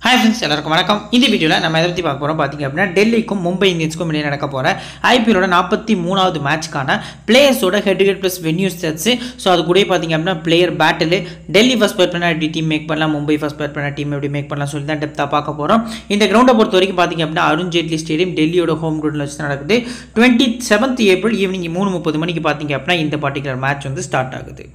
hi friends எல்லாருக்கும் வணக்கம் இந்த வீடியோவில் நம்ம எதை பற்றி பார்க்க போகிறோம் பார்த்தீங்க அப்படின்னா டெல்லிக்கும் மும்பை இந்தியன்ஸ்க்கும் இடையே நடக்க போகிற ஐபிஎலோட நாற்பத்தி மூணாவது மேட்ச்க்கான பிளேயர்ஸோட head head plus venue stats so அது கூட பார்த்தீங்க அப்படின்னா பிளேயர் பேட்டில் டெல்லி ஃபஸ்ட் பேட் பண்ணால் எப்படி டீம் மேக் பண்ணலாம் மும்பை ஃபஸ்ட் பேட் பண்ண டீம் எப்படி மேக் பண்ணலாம் சொல்லி தான் டெப்த்தாக பார்க்க போகிறோம் இந்த கிரௌண்டை பொறுத்த வரைக்கும் பார்த்தீங்க அப்படின்னா அருண் ஜேட்லி ஸ்டேடியம் டெல்லியோட ஹோம் கிரவுண்டில் வச்சு நடக்குது டுவெண்ட்டி செவன்த் ஏப்ரல் ஈவினிங் மூணு முப்பது மணிக்கு பார்த்தீங்க அப்படின்னா இந்த பர்டிகுலர் மேட்ச் வந்து ஸ்டார்ட் ஆகுது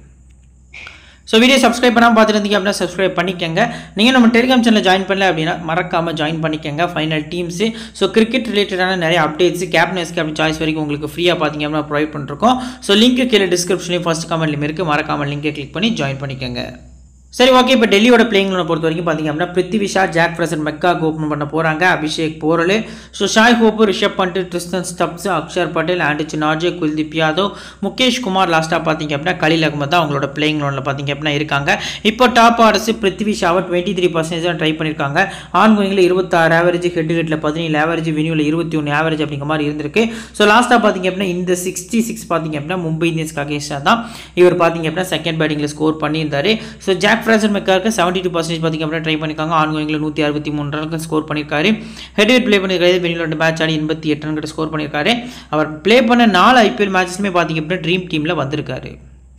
ஸோ வீடியோ சப்ஸ்கிரைப் பண்ணாமல் பார்த்துருந்தீங்க அப்படின்னா சப்ஸ்கிரைப் பண்ணிக்கங்க நீங்கள் நம்ம டெலிகிராம் சேனல் ஜாயின் பண்ணல அப்படின்னா மறக்காமல் ஜாயின் பண்ணிக்கங்க ஃபைனல் டீம்ஸு ஸோ கிரிக்கெட் ரிலேட்டடான நிறைய அப்டேட்ஸ் கேப்டன்ஸ் கேப்டன் சாய்ஸ் வரைக்கும் உங்களுக்கு ஃப்ரீயாக பார்த்தீங்க அப்படின்னா ப்ரொவைட் பண்ணிருக்கோம் ஸோ லிங்க் கீழே டிஸ்கிரிப்ஷன்லேயும் ஃபஸ்ட் கமெண்ட்லையும் இருக்குது மறக்காமல் லிங்கை கிளிக் பண்ணி ஜாயின் பண்ணிக்கங்க சரி ஓகே இப்போ டெல்லியோட பிளேயிங்களை பொறுத்த வரைக்கும் பார்த்தீங்க அப்படின்னா Prithvi Shaw Jake Fraser McGurk open பண்ண போகிறாங்க Abhishek Porel so Shai Hope Rishabh Pant Tristan Stubbs Axar Patel and சினாஜே குல்தீப் யாதவ் முகேஷ் குமார் லாஸ்ட்டாக பார்த்தீங்க அப்படின்னா கலில் அகமது தான் அவங்களோட பிளேயிங் லோனில் பார்த்தீங்க அப்படின்னா இருக்காங்க இப்போ டாப் ஆர்டர்ஸ் பிருத்திவி ஷாவை டுவெண்ட்டி த்ரீ பர்சன்டேஜ் தான் ட்ரை பண்ணியிருக்காங்க ஆன் கோயிங்கில் இருபத்தாறு ஆவரேஜ் ஹெட் ஹெட்டில் பதினேழு ஆவரேஜ் வெனியூவில் இருபத்தி ஒன்று ஆவரேஜ் அப்படிங்கிற மாதிரி இருந்திருக்கு ஸோ லாஸ்ட்டாக பார்த்தீங்க அப்படின்னா இந்த சிக்ஸ்டி சிக்ஸ் பார்த்தீங்க அப்படின்னா மும்பை இந்தியன்ஸ்க்கு அகேன்ஸ்டாக தான் இவர் பார்த்தீங்க அப்படின்னா செகண்ட் பேட்டிங்கில் ஸ்கோர் பண்ணியிருந்தாரு ஸோ ஜாக் ஃப்ராசர் மெக்காருக்கு செவன்ட்டி டூ பர்சன்டேஜ் பார்த்திங்க அப்படின்னா ட்ரை பண்ணியிருக்காங்க ஆன் கோயிங்கில் நூற்றி அறுபத்தி மூணு ரன்கள் ஸ்கோர் பண்ணியிருக்காரு ஹெட் ஹெட் ப்ளே பண்ணியிருக்காரு வெளியில் ரெண்டு மேட்ச் ஆடி எண்பத்தி எட்டு ரன் கிட்ட ஸ்கோர் பண்ணியிருக்காரு அவர் ப்ளே பண்ண நாலு ஐபிஎல் மேட்சஸ்மே பார்த்திங்க அப்படின்னா ட்ரீம் டீமில் வந்திருக்காரு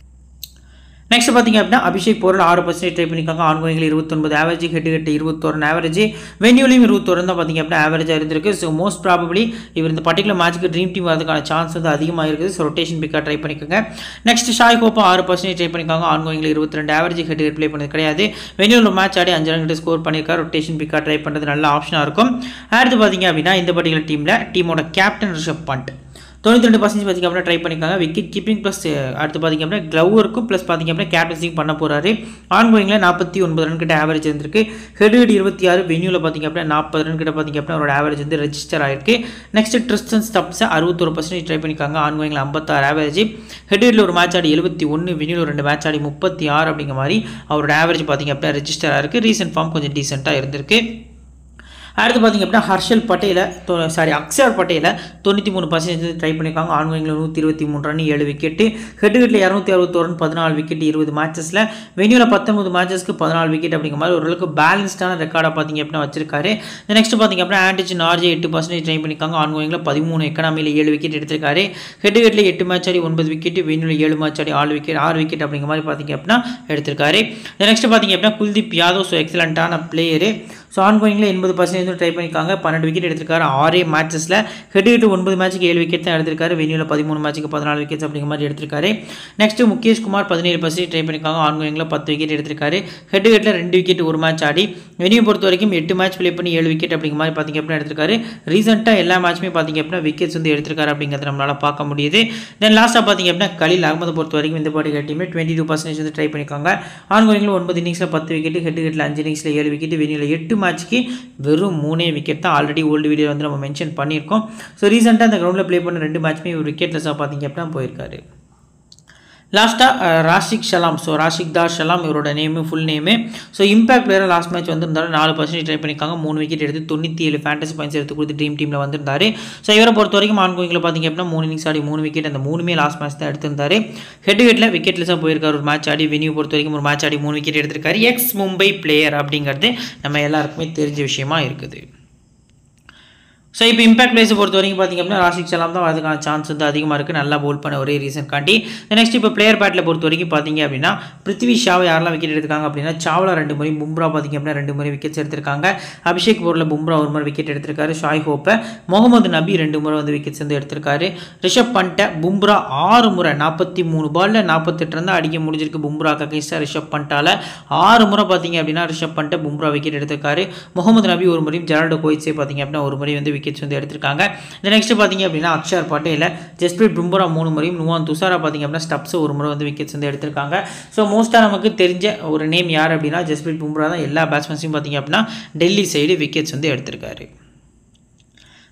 நெக்ஸ்ட் பார்த்தீங்க அப்படின்னா அபிஷேக் போரில் ஆறு பர்சன்டேஜ் ட்ரை பண்ணியிருக்காங்க ஆன்கோயிங்கில் இருபத்தொன்பது ஆவரேஜ் ஹெட் ஹெட் இருபத்தொரு ஆவரேஜ் வென்யூலையும் இருபத்தொரு தான் பார்த்தீங்க அப்படின்னா ஆவரேஜாக இருந்திருக்கு ஸோ மோஸ்ட் ப்ராபப்ளி இவர் இந்த பர்டிகுலர் மேட்ச்சுக்கு ட்ரீம் டீம் வரதுக்கான சான்ஸ் வந்து அதிகமாக இருக்குது ஸோ ரொட்டேஷன் பிக்காக ட்ரை பண்ணிக்கோங்க நெக்ஸ்ட் ஷாய் கோப்பா ஆறு பர்சன்டேஜ் ட்ரை பண்ணியிருக்காங்க ஆன்கோயிங்கில் இருபத்தி ரெண்டு ஆவரேஜ் ஹெட் ஹெட் ப்ளே பண்ணது கிடையாது வென்யூவில் மேட்ச் ஆடி அஞ்சு ரன் கிட்ட ஸ்கோர் பண்ணியிருக்காரு ரொட்டேஷன் பிக்காக ட்ரை பண்ணுறது நல்ல ஆப்ஷனாக இருக்கும் அடுத்து பார்த்தீங்க அப்படின்னா இந்த பர்டிகுலர் டீமில் டீமோட கேப்டன் ரிஷப் பண்ட் தொண்ணூற்றி ரெண்டு பர்சன்டேஜ் பார்த்திங்க அப்படின்னா ட்ரை பண்ணியிருக்காங்க விக்கெட் கீப்பிங் ப்ளஸ் அடுத்து பார்த்திங்க அப்படின்னா க்ளவ் இருக்கும் ப்ளஸ் பார்த்திங்க அப்படின்னா கேப்டன்சிங் பண்ண போகிறாரு ஆன் கோயிங்கில் நாற்பத்தி ஒன்பது ரன் கிட்ட ஆவரேஜ் இருந்திருக்கு ஹெட் ஹெட் இருபத்தி ஆறு வென்யூவில் பார்த்திங்க அப்படின்னா நாற்பது ரன் கிட்ட பார்த்திங்க அப்படின்னா அவரோட ஆவரேஜ் வந்து ரெஜிஸ்டர் ஆயிருக்கு நெக்ஸ்ட் ட்ரிஸ்டன் ஸ்டப்ஸை அறுபத்தொரு பர்சன்டேஜ் ட்ரை பண்ணியிருக்காங்க ஆன் கோயிங்கில் ஐம்பத்தாறு ஆவரேஜ் ஹெட் ஹெட்டில் ஒரு மேட்ச் ஆடி எழுபத்தி ஒன்று வென்யூவில் ரெண்டு மேட்ச் ஆடி முப்பத்தி ஆறு அப்படிங்கிற மாதிரி அவரோட ஆவரேஜ் பார்த்திங்க அப்படின்னா ரெஜிஸ்டர் ஆயிருக்கு ரீசெண்ட் ஃபார்ம் கொஞ்சம் டீசெண்டாக இருந்திருக்கு அடுத்து பார்த்திங்க அப்படின்னா ஹர்ஷல் பட்டேலை சாரி அக்ஷர் பட்டேலை தொண்ணூற்றி மூணு பர்சன்டேஜ் ட்ரை பண்ணியிருக்காங்க ஆன்கோயிங்கில் நூற்றி இருபத்தி மூணு ரன் ஏழு விக்கெட்டு ஹெட் ஹெட்டில் இரநூத்தி அறுபத்தோரு ரன் பதினாலு விக்கெட் இருபது மேட்சஸில் வெனியூவில் பத்தொன்பது மேட்சஸ்க்கு பதினாலு விக்கெட் அப்படிங்கிற மாதிரி ஓரளவுக்கு பேலன்ஸ்டான ரெக்கார்டாக பார்த்திங்க அப்படின்னா வச்சிருக்காரு நெக்ஸ்ட் பார்த்திங்க அப்படின்னா ஆண்டிச் நார்ஜே எட்டு பர்சன்டேஜ் ட்ரை பண்ணியிருக்காங்க ஆன்கோயிங்கில் பதிமூணு எக்கனாமியில் ஏழு விக்கெட் எடுத்திருக்காரு ஹெட் ஹெட்டில் எட்டு மேட்ச் ஆடி ஒன்பது விக்கெட் வெனியூவில் ஏழு மேட்ச் ஆடி ஆறு விக்கெட் ஆறு விக்கெட் அப்படிங்கிற மாதிரி பார்த்திங்க அப்படின்னா எடுத்திருக்காரு நெக்ஸ்ட் பார்த்திங்க அப்படின்னா குல்தீப் யாதவ் ஸோ எக்ஸலண்ட்டான பிளேயரு ஸோ ஆன்கோயிங்கில் எண்பது பர்சன்டேஜ் ட்ரை பண்ணியிருக்காங்க பன்னெண்டு விக்கெட் எடுத்திருக்காரு ஆறே மேட்சஸில் ஹெட் ஹெட் ஒன்பது மேட்ச்சுக்கு ஏழு விக்கெட் தான் எடுத்திருக்காரு வெனியூவில் பதிமூணு மேட்ச்சுக்கு பதினாலு விக்கெட்ஸ் அப்படிங்கிற மாதிரி எடுத்திருக்காரு நெக்ஸ்ட் முகேஷ் குமார் பதினேழு பர்சன்டேஜ் ட்ரை பண்ணியிருக்காங்க ஆன்கோயிங்கில் பத்து விக்கெட் எடுத்திருக்காரு ஹெட் ஹெட்டில் ரெண்டு விக்கெட் ஒரு மேட்ச் ஆடி வெனியூ பொறுத்த வரைக்கும் எட்டு மேட்ச் ப்ளே பண்ணி ஏழு விக்கெட் அப்படிங்கிற மாதிரி பார்த்திங்க அப்படின்னா எடுத்திருக்காரு ரீசெண்டாக எல்லா மேட்ச்சுமே பார்த்திங்க அப்படின்னா விக்கெட்ஸ் வந்து எடுத்திருக்காரு அப்படிங்கிறத நம்மளால் பார்க்க முடியுது தென் லாஸ்ட்டாக பார்த்திங்க அப்படின்னா கலில் அகமது பொறுத்த வரைக்கும் இந்த பாடி டீமே டுவெண்ட்டி டூ பர்சன்டேஜ் வந்து ட்ரை பண்ணியிருக்காங்க ஆன்கோயிங்கில் ஒன்பது இன்னிங்ஸில் பத்து விக்கெட் ஹெட் ஹெட்டில் அஞ்சு இன்னிங்ஸில் ஏழு விக்கெட் வெனியூவில் எட்டு மேட்ச்க்கு வெறும் மூணே விக்கெட் தான் ஆல்ரெடி ஓல்டு வீடியோ வந்து நம்ம மென்ஷன் பண்ணியிருக்கோம் ஸோ ரீசெண்டாக அந்த கிரௌண்டில் ப்ளே பண்ண ரெண்டு மேட்ச்மே ஒரு விக்கெட்லெஸ்ஸாக பார்த்தீங்க அப்படின்னா போயிருக்காரு லாஸ்ட்டாக ராஷிக் ஷலாம் ஸோ ராஷிக் தார் ஷலாம் இவரோட name full name so impact player last match வந்திருந்தாரு நாலு பர்சன்டேஜ் ட்ரை பண்ணியிருக்காங்க மூணு விக்கெட் எடுத்து தொண்ணூற்றி ஏழு ஃபேண்டசி பாயிண்ட்ஸ் எடுத்து கொடுத்து ட்ரீம் டீமில் வந்திருந்தாரு ஸோ இவரை பொறுத்த வரைக்கும் ஆன்கோயிங்கில் பார்த்திங்க அப்படின்னா மூணு இன்னிங்ஸ் ஆடி மூணு விக்கெட் அந்த மூணுமே லாஸ்ட் மேட்ச் தான் எடுத்திருந்தாரு ஹெட் ஹெட்டில் விக்கெட்லெஸ்ஸாக போயிருக்காரு ஒரு மேட்ச் ஆடி வெனியூ பொறுத்த வரைக்கும் ஒரு மேட்ச் ஆடி மூணு விக்கெட் எடுத்திருக்காரு எக்ஸ் மும்பை பிளேயர் அப்படிங்கிறது நம்ம எல்லாருக்குமே தெரிஞ்ச விஷயமா இருக்குது ஸோ இப்போ இம்பாக்ட் பிளேஸை பொறுத்த வரைக்கும் பார்த்திங்க அப்படின்னா ராஷிக் சலாம் தான் அதுக்கான சான்ஸ் வந்து அதிகமாக இருக்குது நல்லா போல் பண்ண ஒரே ரீசன் காட்டி நெக்ஸ்ட் இப்போ பிளேயர் பேட்டில் பொறுத்த வரைக்கும் பார்த்தீங்க அப்படின்னா பிருத்திவி ஷாவை யாரெல்லாம் விக்கெட் எடுத்திருக்காங்க அப்படின்னா சாவ்லா ரெண்டு முறை பும்ரா பார்த்திங்க அப்படின்னா ரெண்டு முறை விக்கெட்ஸ் எடுத்திருக்காங்க அபிஷேக் போரில் பும்ரா ஒரு முறை விக்கெட் எடுத்திருக்காரு ஷாய் ஹோப்பை முகமது நபி ரெண்டு முறை வந்து விக்கெட்ஸ் வந்து எடுத்திருக்காரு ரிஷப் பண்ட்டை பும்ரா ஆறு முறை நாற்பத்தி மூணு பாலில் நாற்பத்தெட்டு ரன் அடிக்க முடிஞ்சிருக்கு பும்ராக்கு அகேன்ஸ்டாக ரிஷப் பண்டால் ஆறு முறை பார்த்தீங்க அப்படின்னா ரிஷப் பண்ட்டை பும்ரா விக்கெட் எடுத்திருக்காரு முகமது நபி ஒரு முறையும் ஜெரால்டோ கோயிட்ஸே பார்த்தீங்க அப்படின்னா ஒரு முறை வந்து விக்கெட்ஸ் வந்து எடுத்திருக்காங்க இந்த நெக்ஸ்ட் பார்த்தீங்க அப்படின்னா அக்ஷர் பட்டேல ஜஸ்பிரீத் பும்ரா மூணு முறையும் நுவான் துஷாரா பார்த்தீங்க அப்படின்னா ஸ்டப்ஸ் ஒரு முறை வந்து விக்கெட்ஸ் வந்து எடுத்திருக்காங்க ஸோ மோஸ்ட்டாக நமக்கு தெரிஞ்ச ஒரு நேம் யார் அப்படின்னா ஜஸ்பிரீத் பும்ரா தான் எல்லா பேட்ஸ்மேன்ஸையும் பார்த்தீங்க அப்படின்னா டெல்லி சைடு விக்கெட்ஸ் வந்து எடுத்திருக்காரு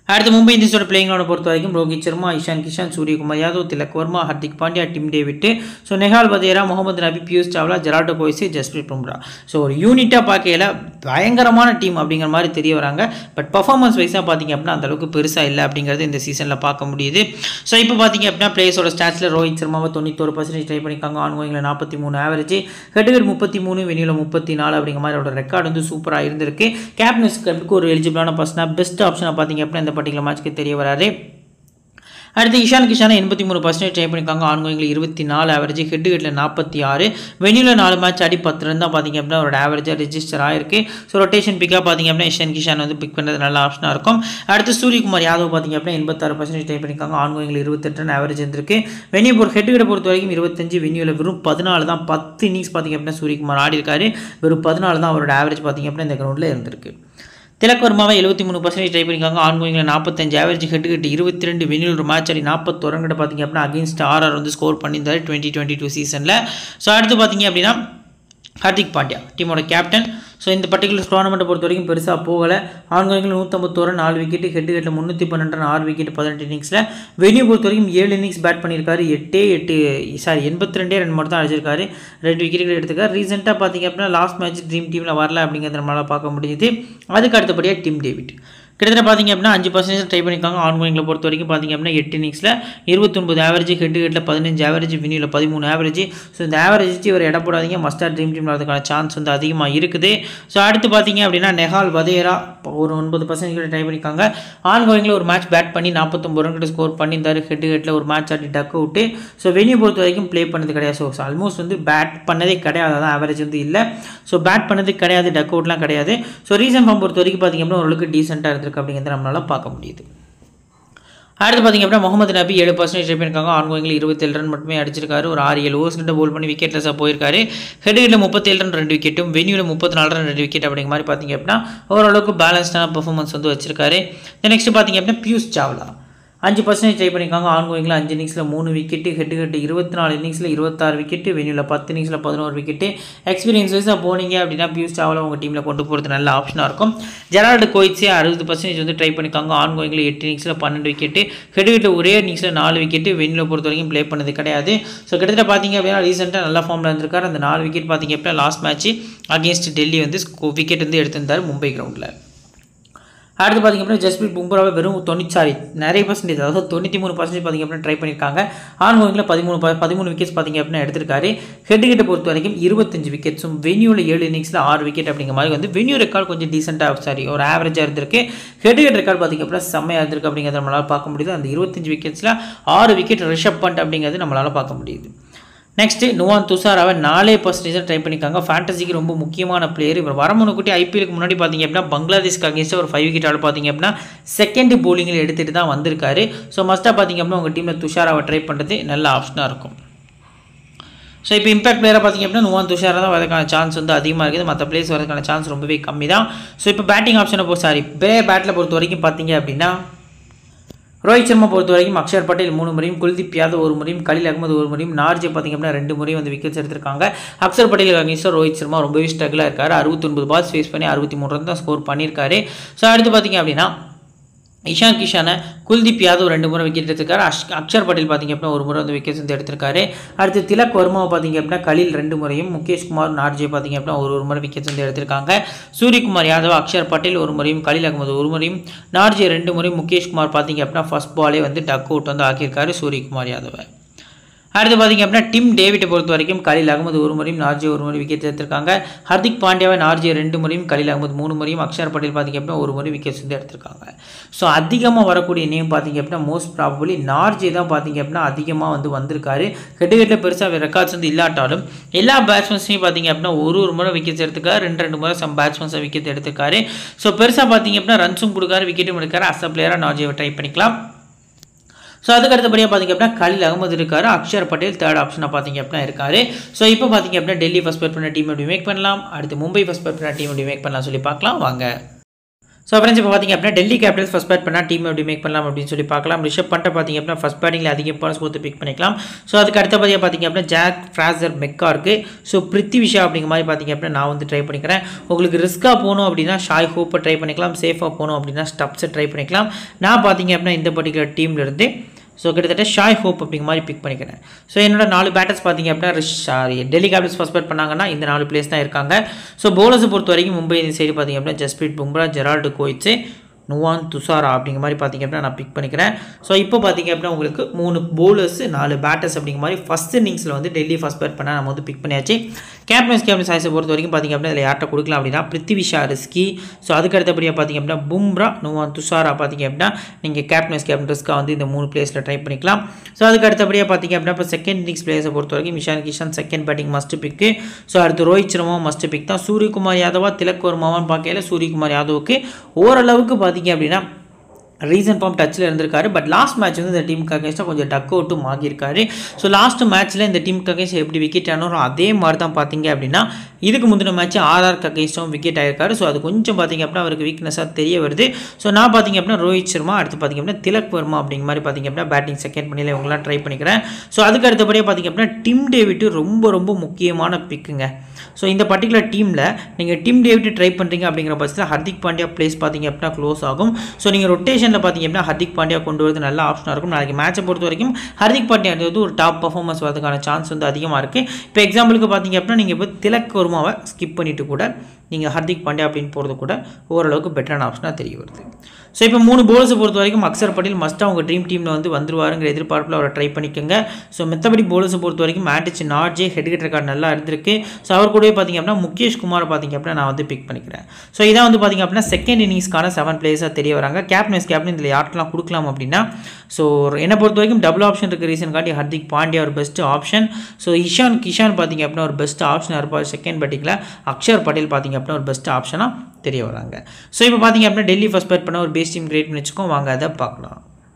அடுத்து மும்பை இந்தியன்ஸோட பிளேயிங்களோட பொறுத்த வரைக்கும் Rohit Sharma Ishan Kishan Suryakumar Yadav Tilak Varma Hardik Pandya Tim David so Nehal Wadhera Mohammad Nabi Piyush Chawla Gerald Coetzee Jasprit Bumrah so ஒரு யூனிட்டாக பார்க்கையில பயங்கரமான டீம் அப்படிங்கிற மாதிரி தெரிய வராங்க பட் பர்ஃபார்மன்ஸ் வைஸாக பார்த்தீங்க அப்படின்னா அந்த அளவுக்கு பெருசாக இல்லை அப்படிங்கிறது இந்த சீசனில் பார்க்க முடியுது ஸோ இப்போ பார்த்தீங்க அப்படின்னா பிளேயர்ஸோட ஸ்டாட்ஸில் ரோஹித் சர்மாவை தொண்ணூத்தொரு பர்சன்டேஜ் ட்ரை பண்ணியிருக்காங்க ஆன்கோயிங்கில் நாற்பத்தி மூணு ஆவரேஜ் ஹெட்கர் முப்பத்தி மூணு வெனியில் முப்பத்தி நாலு அப்படிங்கிற மாதிரி அவரோட ரெக்கார்டு வந்து சூப்பராக இருந்திருக்கு கேப்டன்ஸ் கப்புக்கு ஒரு எலிஜிபிளான பர்சனாக பெஸ்ட் ஆப்ஷனாக பார்த்தீங்க அப்படின்னா இந்த பர்டிகுலர் மேட்ச்க்கு தெரிய வராரு அடுத்து இஷான் கிஷானை எண்பத்தி மூணு பர்சன்டேஜ் ட்ரை பண்ணியிருக்காங்க ஆன்கோயிங்கில் இருபத்தி நாலு ஆவரேஜ் ஹெட் ஹெட்டில் நாற்பத்தி ஆறு வெனியில் நாலு மேட்ச் அடி பத்து ரன் தான் பார்த்தீங்க அப்படின்னா அவரோட ஆவரேஜாக ரெஜிஸ்டர் ஆயிருக்கு ஸோ ரொட்டேஷன் பிக்காக பார்த்தீங்க அப்படின்னா இஷான் கிஷான் வந்து பிக் பண்ணுறது நல்ல ஆப்ஷனாக இருக்கும் அடுத்து சூரியகுமார் யாதவ் பார்த்தீங்க அப்படின்னா எண்பத்தாறு பர்சன்டேஜ் ட்ரை பண்ணியிருக்காங்க ஆன்கோயிங்கில் இருபத்தெட்டு ரன் ஆவரேஜ் இருந்திருக்கு வெனியூ ஒரு ஹெட் ஹெட்டை பொறுத்த வரைக்கும் இருபத்தஞ்சு வெனியூவில் வெறும் பதினாலு தான் பத்து இன்னிங்ஸ் பார்த்தீங்க அப்படின்னா சூரியகுமார் ஆடி இருக்காரு வெறும் பதினாலு தான் அவரோட ஆவரேஜ் பார்த்தீங்க அப்படின்னா இந்த கிரௌண்டில் இருந்திருக்கு திலக் வர்மாவை எழுபத்தி மூணு பர்சன்டேஜ் ட்ரை பண்ணியிருக்காங்க ஆன்கோயிங்கில் நாற்பத்தஞ்சு ஆவரேஜ் ஹெட் ஹெட் இருபத்தி ரெண்டு வெனியூல் ஒரு மேட்ச் ஆடி நாற்பத்தொரு ரன் கிட்ட பார்த்தீங்க அப்படின்னா அகேன்ஸ்ட் ஆர்ஆர் வந்து ஸ்கோர் பண்ணியிருந்தாரு டுவெண்ட்டி டுவெண்ட்டி டூ சீசனில் ஸோ அடுத்து பார்த்தீங்க அப்படின்னா ஹார்திக் பாண்டியா டீமோட கேப்டன் ஸோ இந்த பர்டிகுலர் டோர்னமெண்ட்டை பொறுத்த வரைக்கும் பெருசாக போகலை ஆன்கோயிங்கில் நூற்றம்பத்தோரு நாலு விக்கெட்டு ஹெட் ஹெட்டில் முந்நூற்றி பன்னெண்டு run, ஆறு விக்கெட் பதினெட்டு இன்னிங்ஸில் வெனியூ பொறுத்த வரைக்கும் ஏழு இன்னிங்ஸ் பேட் பண்ணியிருக்காரு எட்டே எட்டு சாரி எண்பத்தி ரெண்டே ரன் மட்டும் தான் அடிச்சிருக்காரு ரெண்டு விக்கெட்டுகள் எடுத்துக்காரு ரீசெண்டாக பார்த்தீங்க அப்படின்னா லாஸ்ட் மேட்ச் ட்ரீம் டீமில் வரல அப்படிங்கிறத நம்மளால் பார்க்க முடியுது அதுக்கு அடுத்தபடியாக டிம் டேவிட் கிட்டத்தட்ட பார்த்தீங்க அப்படின்னா அஞ்சு பர்சன்டேஜ் ட்ரை பண்ணியிருக்காங்க ஆன்கோயிங்கில் பொறுத்த வரைக்கும் பார்த்தீங்க அப்படின்னா எட்டு இன்னிங்ஸில் இருபத்தொன்பது ஆவரேஜ் ஹெட் ஹெட்டில் பதினஞ்சு ஆவரேஜ் வினியில் பதிமூணு ஆவரேஜ் ஸோ இந்த ஆவரேஜ் வச்சு இவர் இட போடாதீங்க மஸ்டார் ட்ரீம் டீம் வரதுக்கான சான்ஸ் வந்து அதிகமாக இருக்குது ஸோ அடுத்து பார்த்தீங்க அப்படின்னா நெஹால் வதேரா ஒரு ஒன்பது பர்சன்டேஜ் கிட்ட ட்ரை பண்ணியிருக்காங்க ஆன்கோயிங்கில் ஒரு மேட்ச் பேட் பண்ணி நாற்பத்தொம்பது ரன் கிட்ட ஸ்கோர் பண்ணியிருந்தாரு ஹெட் ஹெட்டில் ஒரு மேட்ச் ஆடி டக் அவுட்டு ஸோ வெனியூ பொறுத்த வரைக்கும் ப்ளே பண்ணது கிடையாது ஸோ ஆல்மோஸ்ட் வந்து பேட் பண்ணதே கிடையாது அதான் ஆவரேஜ் வந்து இல்லை ஸோ பேட் பண்ணது கிடையாது டக் அவுட்லாம் கிடையாது ஸோ ரீசன் ஃபார்ம் பொறுத்த வரைக்கும் பார்த்தீங்க அப்படின்னா ஓரளவுக்கு டீசெண்டாக இருந்திருக்கு அப்படிங்கிறத நம்மளால் பார்க்க முடியுது அடுத்து பார்த்தீங்க அப்படின்னா முகமது நபி ஏழு பர்சன்டேஜ் ட்ரை பண்ணியிருக்காங்க ஆன்கோயிங்கில் இருபத்தேழு ரன் மட்டுமே அடிச்சிருக்காரு ஒரு ஆறு ஏழு ஓவர்ஸ் கிட்ட போல் பண்ணி விக்கெட்லெஸ்ஸாக போயிருக்காரு ஹெட்கில் முப்பத்தேழு ரன் ரெண்டு விக்கெட்டும் வெனியூவில் முப்பத்தி நாலு ரன் ரெண்டு விக்கெட் அப்படிங்கிற மாதிரி பார்த்தீங்க அப்படின்னா ஓரளவுக்கு பேலன்ஸ்டான பெர்ஃபார்மன்ஸ் வந்து வச்சிருக்காரு நெக்ஸ்ட் பார்த்தீங்க அப்படின்னா பியூஷ் சாவ்லா அஞ்சு பர்சன்டேஜ் ட்ரை பண்ணியிருக்காங்க ஆன்கோயிங்கில் அஞ்சு இன்னிங்ஸில் மூணு விக்கெட்டு ஹெட் ஹெட் இருபத்தி நாலு இன்னிங்ஸில் இருபத்தாறு விக்கெட்டு வெனியூவில் பத்து இன்னிங்ஸில் பதினோரு விக்கெட்டு எக்ஸ்பீரியன்ஸ் வைஸாக போனீங்க அப்படின்னா பியூஷ் சாவ்லா உங்கள் டீமில் கொண்டு போகிறது நல்ல ஆப்ஷனாக இருக்கும் ஜெரால்டு கோயிட்ஸே அறுபது பர்சன்டேஜ் வந்து ட்ரை பண்ணியிருக்காங்க ஆன்கோயிங்கில் எட்டு இன்னிங்ஸில் பன்னெண்டு விக்கெட்டு ஹெட் ஹெட்டில் ஒரே இன்னிங்ஸில் நாலு விக்கெட்டு வெனியூவில் பொறுத்த வரைக்கும் ப்ளே பண்ணது கிடையாது ஸோ கிட்டத்தட்ட பார்த்தீங்க அப்படின்னா ரீசெண்டாக நல்ல ஃபார்மில் இருந்திருக்காரு அந்த நாலு விக்கெட் பார்த்தீங்க அப்படின்னா லாஸ்ட் மேட்ச் அகேன்ஸ்ட் டெல்லி வந்து விக்கெட் வந்து எடுத்திருந்தார் மும்பை கிரவுண்டில் அடுத்து பார்த்திங்க அப்படின்னா ஜஸ்பிரீத் பும்ராவை வெறும் தொண்ணூற்றி சாரி நிறைய பர்சன்டேஜ் அதாவது தொண்ணூற்றி மூணு பர்சன்டேஜ் பார்த்திங்க அப்படின்னா ட்ரை பண்ணியிருக்காங்க ஆன்கோயிங்கில் பதிமூணு ப- பதிமூணு விக்கெட்ஸ் பார்த்திங்க அப்படின்னா எடுத்திருக்காரு ஹெட் கிட்ட பொறுத்த வரைக்கும் இருபத்தஞ்சு விக்கெட்ஸும் வெனியூவில் ஏழு இன்னிங்ஸில் ஆறு விக்கெட் அப்படிங்கிற மாதிரி வந்து வெனியூ ரெக்கார்ட் கொஞ்சம் டீசெண்டாக சாரி ஒரு ஆவரேஜாக இருந்திருக்கு ஹெட் ஹெட் ரெக்கார்ட் பார்த்திங்க அப்படின்னா செம்மையாக இருந்திருக்கு அப்படிங்கிறத நம்மளால் பார்க்க முடியுது அந்த இருபத்தஞ்சு விக்கெட்ஸில் ஆறு விக்கெட் ரிஷப் பண்ட் அப்படிங்கிறது நம்மளால் பார்க்க முடியுது நெக்ஸ்ட்டு நுவான் துஷாராவை நாலே பர்சன்டேஜ் ட்ரை பண்ணியிருக்காங்க ஃபேண்டசிக்கு ரொம்ப முக்கியமான பிளேயர் இவர் வர முன்னுக்கூட்டி ஐபிஎலுக்கு முன்னாடி பார்த்தீங்க அப்படின்னா பங்களாதேஷ்க்கு அகேன்ஸ்டாக ஒரு ஃபைவ் விக்கெட் ஆள் பார்த்தீங்க அப்படின்னா செகண்ட் போலிங்கில் எடுத்துகிட்டு தான் வந்திருக்காரு ஸோ மஸ்ட்டாக பார்த்தீங்க அப்படின்னா உங்கள் டீமில் துஷாராவை ட்ரை பண்ணுறது நல்ல ஆப்ஷனாக இருக்கும் ஸோ இப்போ இம்பாக்ட் பிளேயராக பார்த்தீங்க அப்படின்னா நுவான் துஷாரா தான் வரதுக்கான சான்ஸ் வந்து அதிகமாக இருக்குது மற்ற பிளேயர்ஸ் வரதுக்கான சான்ஸ் ரொம்பவே கம்மி தான் ஸோ இப்போ பேட்டிங் ஆப்ஷனை பொறுத்த சாரி பே பேட்டில் பொறுத்த வரைக்கும் பார்த்தீங்க அப்படின்னா ரோஹித் சர்மா பொறுத்த வரைக்கும் அக்ஷர் பட்டேல் மூணு முறையும் குல்தீப் யாதவ் ஒரு முறையும் கலில் அகமது ஒரு முறையும் நார்ஜே பார்த்தீங்க அப்படின்னா ரெண்டு முறையும் வந்து விக்கெட்ஸ் எடுத்திருக்காங்க அக்ஷர் பட்டேல் அகேன்ஸ்டாக ரோஹித் சர்மா ரொம்பவே ஸ்ட்ரகிளாக இருக்காரு அறுபத்தொன்பது பால்ஸ் ஃபேஸ் பண்ணி அறுபத்தி மூணு ரன் தான் ஸ்கோர் பண்ணியிருக்காரு ஸோ அடுத்து பார்த்தீங்க அப்படின்னா இஷான் கிஷானை குல்தீப் யாதவ் ரெண்டு முறை விக்கெட் எடுத்திருக்காரு அஷ் அக்ஷர் பட்டேல் பார்த்தீங்க அப்படின்னா ஒரு முறை வந்து விக்கெட்ஸ் வந்து எடுத்திருக்காரு அடுத்து திலக் வர்மாவை பார்த்தீங்க அப்படின்னா கலில் ரெண்டு முறையும் முகேஷ் குமார் நார்ஜே பார்த்தீங்க அப்படின்னா ஒரு ஒரு முறை விக்கெட்ஸ் வந்து எடுத்திருக்காங்க சூரியகுமார் யாதவ் அக்ஷர் பட்டேல் ஒரு முறையும் கலில் அகமது ஒரு முறையும் நார்ஜே ரெண்டு முறையும் முகேஷ் குமார் பார்த்தீங்க அப்படின்னா ஃபர்ஸ்ட் பாலே வந்து டக் அவுட் வந்து ஆக்கியிருக்காரு சூரியகுமார் யாதவை அடுத்து பார்த்தீங்க அப்படின்னா டிம் டேவிட்டை பொறுத்த வரைக்கும் கலில் அகமது ஒரு முறையும் நார்ஜே ஒரு முறை விக்கெட் எடுத்திருக்காங்க ஹர்திக் பாண்டியாவை நார்ஜே ரெண்டு முறையும் கலில் அகமது மூணு முறையும் அக்ஷர் பட்டேல் பார்த்தீங்க அப்படின்னா ஒரு முறை விக்கெட்ஸ் வந்து எடுத்திருக்காங்க ஸோ அதிகமாக வரக்கூடிய நேம் பார்த்தீங்க அப்படின்னா மோஸ்ட் ப்ராபபிளி நார்ஜே தான் பார்த்தீங்க அப்படின்னா அதிகமாக வந்து வந்திருக்காரு ஹெட் ஹெட்டில் பெருசாக ரெக்கார்ட்ஸ் வந்து இல்லாட்டாலும் எல்லா பேட்ஸ்மேன்ஸையும் பார்த்தீங்க அப்படின்னா ஒரு ஒரு முறை விக்கெட்ஸ் எடுத்துக்காரு ரெண்டு ரெண்டு முறை சம் பேட்ஸ்மேன்ஸை விக்கெட் எடுத்திருக்காரு ஸோ பெருசாக பார்த்தீங்க அப்படின்னா ரன்ஸும் கொடுக்காரு விக்கெட்டும் எடுக்காரு அஸ் அ பிளேயராக நார்ஜேவை ட்ரை பண்ணிக்கலாம் ஸோ அதுக்கு அடுத்தபடியாக பார்த்தீங்க அப்படின்னா கலில் அகமது இருக்காரு அக்ஷர் பட்டேல் தேர்ட் ஆப்ஷனாக பார்த்தீங்க அப்படின்னா இருக்காரு ஸோ இப்போ பார்த்தீங்க அப்படின்னா டெல்லி ஃபஸ்ட் பேட் பண்ண டீம் எப்படி மேக் பண்ணலாம் அடுத்து மும்பை ஃபஸ்ட் பேட் பண்ண டீம் எப்படி மேக் பண்ணலாம் சொல்லி பார்க்கலாம் வாங்க ஸோ ஃப்ரெண்ட்ஸ் இப்போ பார்த்தீங்க அப்படின்னா டெல்லி கேபிட்டல்ஸ் ஃபஸ்ட் பேட் பண்ணால் டீம் எப்படி மேக் பண்ணலாம் அப்படின்னு சொல்லி பார்க்கலாம் ரிஷப் பண்ணிட்டு பார்த்தீங்க அப்படின்னா ஃபஸ்ட் பேட்டிங்கில் அதிக இம்பார்ட்டன்ஸ் கொடுத்து பிக் பண்ணிக்கலாம் ஸோ அதுக்கு அடுத்தபடியாக பார்த்தீங்க அப்படின்னா ஜாக் ஃப்ராசர் மெக்கா இருக்குது ஸோ பிருத்திவிஷா அப்படிங்கிற மாதிரி பார்த்தீங்க அப்படின்னா நான் வந்து ட்ரை பண்ணிக்கிறேன் உங்களுக்கு ரிஸ்க்காக போகணும் அப்படின்னா ஷாய் ஹோப்பை ட்ரை பண்ணிக்கலாம் சேஃபாக போகணும் அப்படின்னா ஸ்டப்ஸை ட்ரை பண்ணிக்கலாம் நான் பார்த்தீங்க அப்படின்னா இந்த பர்டிகுலர் டீம்லேருந்து ஸோ கிட்டத்தட்ட ஷாய் ஹோப் அப்படிங்கிற மாதிரி பிக் பண்ணிக்கிறேன் ஸோ என்னோட நாலு பேட்டர்ஸ் பார்த்தீங்க அப்படின்னா Rish sorry Delhi Capitals first bat பண்ணாங்கன்னா இந்த நாலு பிளேஸ் தான் இருக்காங்க ஸோ போலர்ஸை பொறுத்த வரைக்கும் மும்பை இந்த சைடு பார்த்தீங்க அப்படின்னா ஜஸ்பிரீத் பும்ரா ஜெரால்டு கோயிட்ஸு நுவான் துஷாரா அப்படிங்கிற மாதிரி பார்த்தீங்க அப்படின்னா நான் பிக் பண்ணிக்கிறேன் ஸோ இப்போ பார்த்தீங்க அப்படின்னா உங்களுக்கு மூணு bowlers நாலு பேட்டர்ஸ் அப்படிங்கிற மாதிரி ஃபஸ்ட் இன்னிங்ஸில் வந்து டெல்லி ஃபஸ்ட் பேட் பண்ண நம்ம வந்து பிக் பண்ணியாச்சு கேப்டன்ஸ் கேப்டன் சாய்ஸை பொறுத்த வரைக்கும் பார்த்தீங்க அப்படின்னா இதில் யார்கிட்ட கொடுக்கலாம் அப்படின்னா பிருத்திவிஷா ரிஸ்கி ஸோ அதுக்கு அடுத்தபடியாக பார்த்தீங்க அப்படின்னா பும்ரா நுவான் துஷாரா பார்த்தீங்க அப்படின்னா நீங்கள் கேப்டன்ஸ் கேப்டன் ரிஸ்க்காக வந்து இந்த மூணு பிளேஸில் ட்ரை பண்ணிக்கலாம் ஸோ அதுக்கு அடுத்தபடியாக பார்த்தீங்க அப்படின்னா இப்போ செகண்ட் இன்னிங்ஸ் பிளேஸை பொறுத்த வரைக்கும் Ishan Kishan second batting must pick so அடுத்து ரோஹித் சர்மாவும் மஸ்ட் பிக் தான் சூரியகுமார் யாதவா திலக் வர்மாவான்னு பார்க்கையில சூரியகுமார் யாதவுக்கு ஓரளவுக்கு பார்த்தீங்க அப்படின்னா ரீசன் ஃபார்ம் டச்சில் இருந்திருக்காரு பட் லாஸ்ட் மேட்ச் வந்து இந்த டீமுக்கு அகேன்ஸ்டாக கொஞ்சம் டக் அவுட்டும் ஆகியிருக்காரு ஸோ லாஸ்ட் மேட்ச்சில் இந்த டீமுக்கு அகேன்ஸ்ட் எப்படி விக்கெட் ஆனாரோ அதே மாதிரி தான் பார்த்தீங்க அப்படின்னா இதுக்கு முந்தின மேட்ச் ஆர்ஆர்க்கு அகேன்ஸ்டாகவும் விக்கெட் ஆயிருக்காரு ஸோ அது கொஞ்சம் பார்த்தீங்க அப்படின்னா அவருக்கு வீக்னஸாக தெரிய வருது ஸோ நான் பார்த்தீங்க அப்படின்னா ரோஹித் சர்மா அடுத்து பார்த்தீங்க அப்படின்னா திலக் வர்மா அப்படிங்கிற மாதிரி பார்த்தீங்க அப்படின்னா பேட்டிங் செகண்ட் பண்ணியில் இவங்களாம் ட்ரை பண்ணிக்கிறேன் ஸோ அதுக்கு அடுத்தபடியாக பார்த்தீங்க அப்படின்னா டிம் டேவிட் ரொம்ப ரொம்ப முக்கியமான பிக்குங்க ஸோ இந்த பர்டிகுலர் டீமில் நீங்கள் டீம் டேவிட் ட்ரை பண்ணுறீங்க அப்படிங்கிற பட்சத்தில் ஹர்திக் பாண்டியா பிளேஸ் பார்த்தீங்க அப்படின்னா க்ளோஸ் ஆகும் ஸோ நீங்கள் ரொட்டேஷனில் பார்த்தீங்க அப்படின்னா ஹர்திக் பாண்டியா கொண்டு வரது நல்ல ஆப்ஷனாக இருக்கும் நாளைக்கு மேட்சை பொறுத்த வரைக்கும் ஹர்திக் பாண்டியா வந்து ஒரு டாப் பர்ஃபார்மன்ஸ் வரதுக்கான சான்ஸ் வந்து அதிகமாக இருக்குது இப்போ எக்ஸாம்பிளுக்கு பார்த்தீங்க அப்படின்னா நீங்கள் இப்போ திலக் வர்மாவை ஸ்கிப் பண்ணிவிட்டு கூட நீங்கள் ஹர்திக் பாண்டியா அப்படின்னு போகிறது கூட ஓரளவுக்கு பெட்டரான ஆப்ஷனாக தெரிய வருது ஸோ இப்போ மூணு போலர்ஸை பொறுத்த வரைக்கும் அக்சர் பட்டேல் மஸ்ட்டாக அவங்க ட்ரீம் டீமில் வந்து வந்துருவாருங்கிற எதிர்பார்ப்பில் அவரை ட்ரை பண்ணிக்கோங்க ஸோ மற்றபடி போலர்ஸை பொறுத்த வரைக்கும் மேட்டிச் நாட்ஜே ஹெட்கெட் ரெக்கார்ட் நல்லா இருந்திருக்கு ஸோ அவர் கூடவே பார்த்தீங்க அப்படின்னா முகேஷ் குமாரை பார்த்தீங்க அப்படின்னா நான் வந்து பிக் பண்ணிக்கிறேன் ஸோ இதான் வந்து பார்த்தீங்க அப்படின்னா செகண்ட் இன்னிங்ஸ்க்கான செவன் பிளேயர்ஸாக தெரிய வராங்க கேப்டன்ஸ் கேப்டன் இதில் யாருக்கெல்லாம் கொடுக்கலாம் அப்படின்னா ஸோ என்னை பொறுத்த வரைக்கும் டபுள் ஆப்ஷன் இருக்க ரீசன் காட்டி ஹர்திக் பாண்டியா ஒரு best option so Ishan Kishan பார்த்தீங்க அப்படின்னா ஒரு பெஸ்ட் ஆப்ஷனாக இருப்பார் செகண்ட் பேட்டிங்கில் அக்ஷர் பட்டேல் பார்த்தீங்க அப்படின்னா ஒரு பெஸ்ட் ஆப்ஷனாக தெரிய வராங்க ஸோ இப்போ பார்த்தீங்க அப்படின்னா டெல்லி ஃபஸ்ட் பேட் பண்ண ஒரு பேஸ் டீம் கிரியேட் பண்ணி வச்சுக்கோம் வாங்க அதை பார்க்கலாம்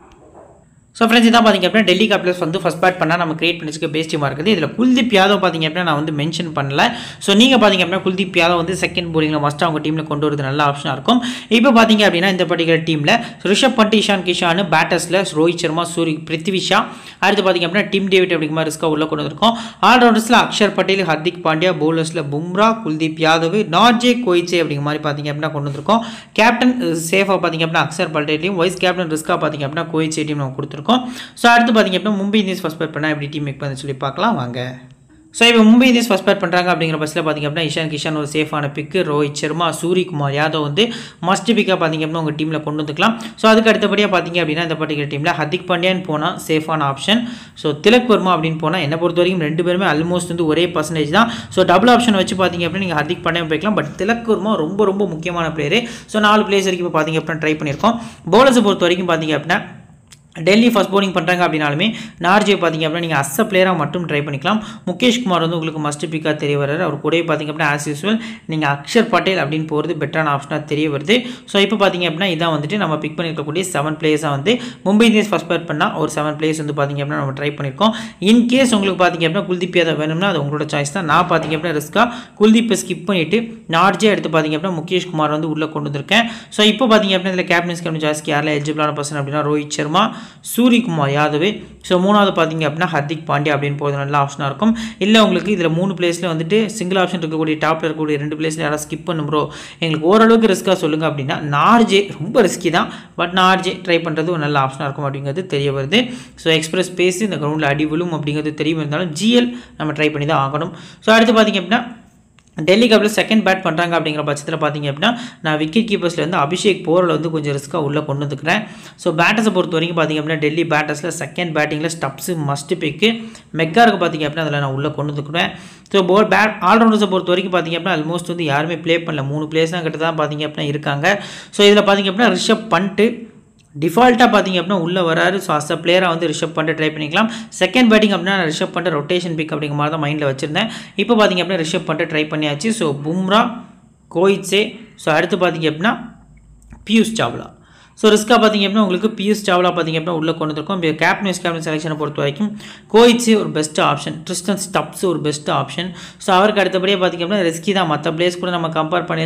ஸோ ஃப்ரெண்ட்ஸ் இதான் பார்த்தீங்க அப்படின்னா டெல்லி கேபிட்டல்ஸ் வந்து ஃபஸ்ட் பேட் பண்ணால் நம்ம கிரியேட் பண்ணி வச்சுக்க பேஸ் டீமாக இருக்குது இதில் குல்தீப் யாதவ் பார்த்தீங்க அப்படின்னா நான் வந்து மென்ஷன் பண்ணல ஸோ நீங்கள் பார்த்தீங்க அப்படின்னா குல்தீப் யாதவ் வந்து செகண்ட் போலிங்கில் மஸ்ட் அவங்க டீமில் கொண்டு வரது நல்ல ஆப்ஷனாக இருக்கும் இப்போ பார்த்தீங்க அப்படின்னா இந்த பர்டிகுலர் டீமில் ரிஷப் பண்ட் இஷான் கிஷான் பேட்டர்ஸில் ரோஹித் சர்மா சூரி பிருத்திவிஷா அடுத்து பார்த்தீங்க அப்படின்னா டீம் டேவிட் அப்படிங்கிற மாதிரி ரிஸ்க்காக உள்ள கொண்டு வந்திருக்கோம் ஆல்ரவுண்டர்ஸில் அக்ஷர் பட்டேல் ஹர்திக் பாண்டியா பவுலர்ஸில் பும்ரா குல்தீப் யாதவ் நார்ஜே கோயிச்சே அப்படிங்கிற மாதிரி பார்த்தீங்க அப்படின்னா கொண்டு வந்திருக்கோம் கேப்டன் சேஃபாக பார்த்தீங்க அப்படின்னா அக்ஷர் பட்டேலையும் வைஸ் கேப்டன் ரிஸ்க்காக பார்த்தீங்க அப்படின்னா கோயிச்சே டீம் நம்ம கொடுத்துருக்கோம் ஸோ அடுத்து பார்த்தீங்க அப்படின்னா மும்பை இந்தியன்ஸ் ஃபஸ்ட் பேட் பண்ணால் எப்படி டீம் மேக் பண்ணி சொல்லி பார்க்கலாம் வாங்க ஸோ இப்போ மும்பை இந்தியன்ஸ் ஃபஸ்ட் பேட் பண்ணுறாங்க அப்படிங்கிற பஸ்ஸில் பார்த்தீங்க அப்படின்னா இஷான் கிஷான் ஒரு சேஃபான பிக்கு ரோஹித் சர்மா சூரியகுமார் யாதவ் வந்து மஸ்ட் பிக்காக பார்த்தீங்க அப்படின்னா உங்கள் டீமில் கொண்டு வந்துக்கலாம் ஸோ அதுக்கு அடுத்தபடியாக பார்த்தீங்க அப்படின்னா இந்த பர்டிகுலர் டீமில் ஹர்திக் பாண்டியான்னு போனால் சேஃபான ஆப்ஷன் ஸோ திலக் வர்மா அப்படின்னு போனால் என்னை பொறுத்த வரைக்கும் ரெண்டு பேருமே ஆல்மோஸ்ட் வந்து ஒரே பர்சன்டேஜ் தான் ஸோ டபுள் ஆப்ஷன் வச்சு பார்த்தீங்க அப்படின்னா நீங்கள் ஹர்திக் பாண்டியா போய்க்கலாம் பட் திலக் வர்மா ரொம்ப ரொம்ப முக்கியமான பிளேயர் ஸோ நாலு பிளேயர்ஸ் வரைக்கும் இப்போ பார்த்தீங்க அப்படின்னா ட்ரை பண்ணியிருக்கோம் பவுலர்ஸை பொறுத்த வரைக்கும் பார்த்தீங்க அப்படின்னா டெல்லி ஃபஸ்ட் bowling பண்ணுறாங்க அப்படின்னாலுமே நார்ஜே பார்த்தீங்க அப்படின்னா நீங்கள் அஸ்ஸ பிளேயராக மட்டும் ட்ரை பண்ணிக்கலாம் முகேஷ் குமார் வந்து உங்களுக்கு மஸ்ட் பிக்காக தெரிய வர்றாரு அவர் கூடவே பார்த்தீங்க அப்படின்னா ஆஸ் யூஸ்வல் நீங்கள் அக்ஷர் பட்டேல் அப்படின்னு போகிறது பெட்டரான ஆப்ஷனாக தெரிய வருது ஸோ இப்போ பார்த்தீங்க அப்படின்னா இதான் வந்துட்டு நம்ம பிக் பண்ணியிருக்கக்கூடிய செவன் பிளேயர்ஸாக வந்து மும்பை இந்தியன்ஸ் ஃபஸ்ட் பேட் பண்ணால் ஒரு செவன் பிளேயர்ஸ் வந்து பார்த்தீங்க அப்படின்னா நம்ம ட்ரை பண்ணியிருக்கோம் இன் கேஸ் உங்களுக்கு பார்த்தீங்க அப்படின்னா குல்தீப் யாதவ் வேணும்னா அது உங்களோட சாய்ஸ் தான் நான் பார்த்தீங்க அப்படின்னா ரிஸ்க்காக குல்தீப்பை ஸ்கிப் பண்ணிவிட்டு நார்ஜே எடுத்து பார்த்தீங்க அப்படின்னா முகேஷ் குமார் வந்து உள்ளே கொண்டு வந்திருக்கேன் ஸோ இப்போ பார்த்தீங்க அப்படின்னா இதில் கேப்டன்ஸ் கேப்டன் சாய்ஸ்க்கு யாரில் எலிஜிபிளான பர்சன் அப்படின்னா ரோஹித் சர்மா சூரியகுமார் யாதவ் ஸோ மூணாவது பார்த்தீங்க அப்படின்னா ஹர்திக் பாண்டியா அப்படின்னு போகிறது நல்ல ஆப்ஷனாக இருக்கும் இல்லை உங்களுக்கு இதில் மூணு பிளேஸில் வந்துட்டு சிங்கிள் ஆப்ஷன் இருக்கக்கூடிய டாப்பில் இருக்கக்கூடிய ரெண்டு பிளேஸில் யாராவது ஸ்கிப் பண்ணும் ப்ரோ எங்களுக்கு ஓரளவுக்கு ரிஸ்க்காக சொல்லுங்கள் அப்படின்னா நார்ஜே ரொம்ப ரிஸ்கி தான் பட் நார்ஜே ட்ரை பண்ணுறது ஒரு நல்ல ஆப்ஷனாக இருக்கும் அப்படிங்கிறது தெரிய வருது ஸோ எக்ஸ்பிரஸ் பேஸ் இந்த கிரவுண்டில் அடி விழும் அப்படிங்கிறது தெரியும் இருந்தாலும் ஜிஎல் நம்ம ட்ரை பண்ணி தான் ஆகணும் ஸோ அடுத்து பார்த்தீங்க அப்படின்னா டெல்லி கப்பில் செகண்ட் பேட் பண்ணுறாங்க அப்படிங்கிற பட்சத்தில் பார்த்தீங்க அப்படின்னா நான் விக்கெட் கீப்பர்ஸ்லேருந்து அபிஷேக் போரில் வந்து கொஞ்சம் ரிஸ்க்காக உள்ளே கொண்டு வந்துக்கிறேன் ஸோ பேட்டர்ஸை பொறுத்த வரைக்கும் பார்த்தீங்க அப்படின்னா டெல்லி பேட்டர்ஸில் செகண்ட் பேட்டிங்கில் ஸ்டப்ஸு மஸ்ட் பிக்கு மெக்காருக்கு பார்த்தீங்க அப்படின்னா அதில் நான் உள்ளே கொண்டு வந்துக்கிறேன் ஸோ போல் பேட் ஆல்ரவுண்டர்ஸை பொறுத்த வரைக்கும் பார்த்தீங்க அப்படின்னா ஆல்மோஸ்ட் வந்து யாருமே ப்ளே பண்ணல மூணு பிளேஸ் தான் கிட்ட தான் பார்த்தீங்க அப்படின்னா இருக்காங்க ஸோ இதில் பார்த்தீங்க அப்படின்னா ரிஷப் பண்ணிட்டு டிஃபால்ட்டாக பார்த்தீங்க அப்படின்னா உள்ளே வராரு ஸோ அஸ் அ பிளேயராக வந்து ரிஷப் பண்ணிட்டு ட்ரை பண்ணிக்கலாம் செகண்ட் பேட்டிங் அப்படின்னா நான் ரிஷப் பண்ணிட்டு ரொட்டேஷன் பிக் அப்படிங்கிற மாதிரி தான் மைண்டில் வச்சுருந்தேன் இப்போ பார்த்தீங்க அப்படின்னா ரிஷப் பண்ணிட்டு ட்ரை பண்ணியாச்சு ஸோ பும்ரா கோயிட்ஸே ஸோ அடுத்து பார்த்தீங்க அப்படின்னா பியூஷ் சாவ்லா ஸோ ரிஸ்க்காக பார்த்தீங்க அப்படின்னா உங்களுக்கு பியூஷ் சாவ்லா பார்த்தீங்க அப்படின்னா உள்ளே கொண்டு வந்திருக்கோம் இப்போ கேப்டன் வைஸ் கேப்டன் செலெக்ஷனை பொறுத்த வரைக்கும் கோயிட்ஸு ஒரு பெஸ்ட் ஆப்ஷன் ட்ரிஸ்டன் ஸ்டப்ஸ் ஒரு பெஸ்ட் ஆப்ஷன் ஸோ அவருக்கு அடுத்தபடியே பார்த்தீங்க அப்படின்னா ரிஸ்கி தான் மற்ற பிளேஸ் கூட நம்ம கம்பேர் பண்ணல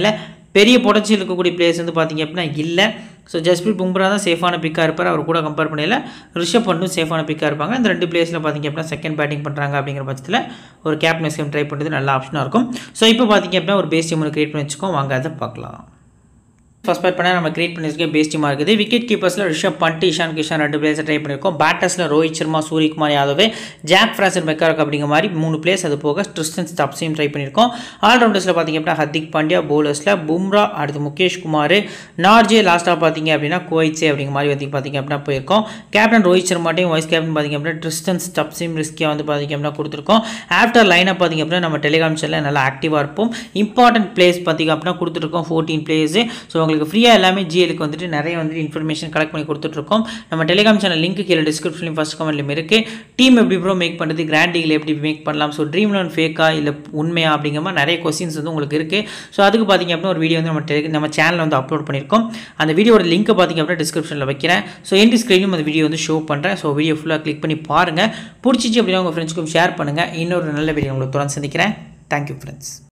பெரிய பொட்டன்ஷியல் இருக்கக்கூடிய பிளேயர்ஸ் வந்து பார்த்தீங்க அப்படின்னா இல்லை ஸோ ஜஸ்பிரீத் பும்ரா தான் சேஃபான பிக்காக இருப்பார் அவர் கூட கம்பேர் பண்ணல ரிஷப் பண்டும் சேஃபான பிக்காக இருப்பாங்க இந்த ரெண்டு பிளேஸில் பார்த்தீங்க அப்படின்னா செகண்ட் பேட்டிங் பண்ணுறாங்க அப்படிங்கிற பட்சத்தில் ஒரு கேப்டன் ஸ்கீம் ட்ரை பண்ணுறது நல்ல ஆப்ஷனாக இருக்கும் ஸோ இப்போ பார்த்தீங்க அப்படின்னா ஒரு பேஸ் டீம் ஒன்று கிரியேட் பண்ணி வச்சுக்கோம் வாங்க அதை பார்க்கலாம் ஃபஸ்ட் பேட் பண்ணால் நம்ம கிரியேட் பண்ணியிருக்கோம் பேஸ் டீமாக இருக்குது விக்கெட் கீப்பர்ஸில் ரிஷப் பண்ட் இஷான் கிஷான் ரெண்டு பிளேஸை ட்ரை பண்ணியிருக்கோம் பேட்டர்ஸில் Rohit Sharma Suryakumar Yadav Jake Fraser McGurk அப்படிங்கிற மாதிரி மூணு பிளேஸ் அது போக ட்ரிஸ்டன் ஸ்டப்ஸையும் ட்ரை பண்ணியிருக்கோம் ஆல்ரவுண்டர்ஸில் பார்த்தீங்க அப்படின்னா ஹர்திக் பாண்டியா பவுலர்ஸில் பும்ரா அடுத்து முகேஷ் குமார் நார்ஜே லாஸ்ட்டாக பார்த்தீங்க அப்படின்னா கோயிட்ஸே அப்படிங்கிற மாதிரி வந்து பார்த்தீங்க அப்படின்னா போயிருக்கோம் கேப்டன் ரோஹித் சர்மாட்டையும் வைஸ் கேப்டன் பார்த்தீங்க அப்படின்னா ட்ரிஸ்டன் ஸ்டப்ஸையும் ரிஸ்கியாக வந்து பார்த்தீங்க அப்படின்னா கொடுத்துருக்கோம் ஆஃப்டர் லைனாக பார்த்தீங்க அப்படின்னா நம்ம டெலிகிராம் சேனலில் நல்லா ஆக்டிவாக இருப்போம் இம்பார்ட்டன்ட் பிளேஸ் பார்த்தீங்க அப்படின்னா கொடுத்துருக்கோம் ஃபோர்டீன் பிளேஸு ஸோ உங்களுக்கு ஃப்ரீயாக எல்லாமே ஜிஎலுக்கு வந்துட்டு நிறைய வந்துட்டு இன்ஃபர்மேஷன் கலெக்ட் பண்ணி கொடுத்துட்ருக்கோம் நம்ம டெலிகிராம் சேனல் லிங்க் கீழே டிஸ்கிரிப்ஷன்லையும் ஃபஸ்ட் கமெண்ட்லையும் இருக்குது டீம் எப்படி ப்ரோ மேக் பண்ணுறது கிராண்ட் லீகில் எப்படி மேக் பண்ணலாம் ஸோ ட்ரீம் லோன் ஃபேக்கா இல்லை உண்மையா அப்படிங்கிற மாதிரி நிறைய கொஸ்டின்ஸ் வந்து உங்களுக்கு இருக்குது ஸோ அதுக்கு பார்த்தீங்க அப்படின்னா ஒரு வீடியோ வந்து நம்ம டெலி நம்ம சேனலில் வந்து அப்லோட் பண்ணியிருக்கோம் அந்த வீடியோட லிங்க்கை பார்த்தீங்க அப்படின்னா டிஸ்கிரிப்ஷனில் வைக்கிறேன் ஸோ என் ஸ்க்ரீனும் அந்த வீடியோ வந்து ஷோ பண்ணுறேன் ஸோ வீடியோ ஃபுல்லாக கிளிக் பண்ணி பாருங்கள் பிடிச்சிச்சு அப்படின்னா உங்கள் ஃப்ரெண்ட்ஸ்க்கும் ஷேர் பண்ணுங்கள் இன்னொரு நல்ல வீடியோ உங்களுக்கு தொடர்ந்து சந்திக்கிறேன் தேங்க்யூ ஃப்ரெண்ட்ஸ்